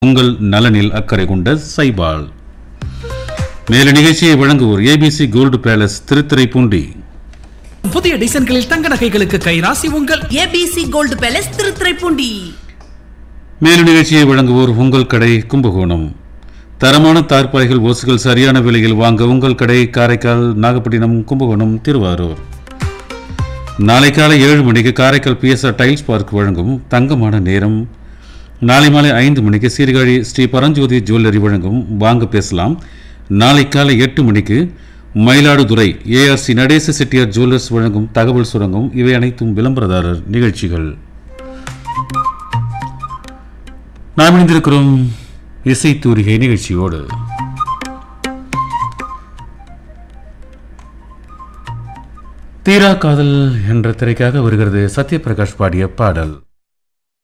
உங்கள் நலனில் அக்கறை கொண்ட சைபால் மேலும் நிகழ்ச்சியை வழங்குவோர் ஏபிசி கோல்டு பேலஸ் திருத்துறைப்பூண்டி புதிய டிசைன்களில் தங்க நகைகளுக்கு கைராசி உங்கள் ஏபிசி கோல்டு பேலஸ் திருத்துறைப்பூண்டி மேலும் நிகழ்ச்சியை வழங்குவோர் உங்கள் கடை கும்பகோணம் தரமான தார்பாய்கள் ஓசுகள் சரியான விலையில் வாங்க உங்கள் கடை காரைக்கால் நாகப்பட்டினம் கும்பகோணம் திருவாரூர் நாளை காலை ஏழு மணிக்கு காரைக்கால் பிஎஸ்ஆர் டைல்ஸ் பார்க் வழங்கும் தங்கமான நேரம் நாளை மாலை ஐந்து மணிக்கு சீர்காழி ஸ்ரீ பரஞ்சோதி ஜுவல்லரி வழங்கும் வாங்க பேசலாம் நாளை காலை எட்டு மணிக்கு மயிலாடுதுறை ஏஆர்சி நடேச செட்டியார் ஜுவல்லர்ஸ் வழங்கும் தகவல் சுரங்கம் இவை அனைத்தும் விளம்பரதாரர் நிகழ்ச்சிகள் நாம் இணைந்திருக்கிறோம் இசை தூரிகை நிகழ்ச்சியோடு தீரா காதல் என்ற திரைக்காக வருகிறது சத்யபிரகாஷ் பாடிய பாடல்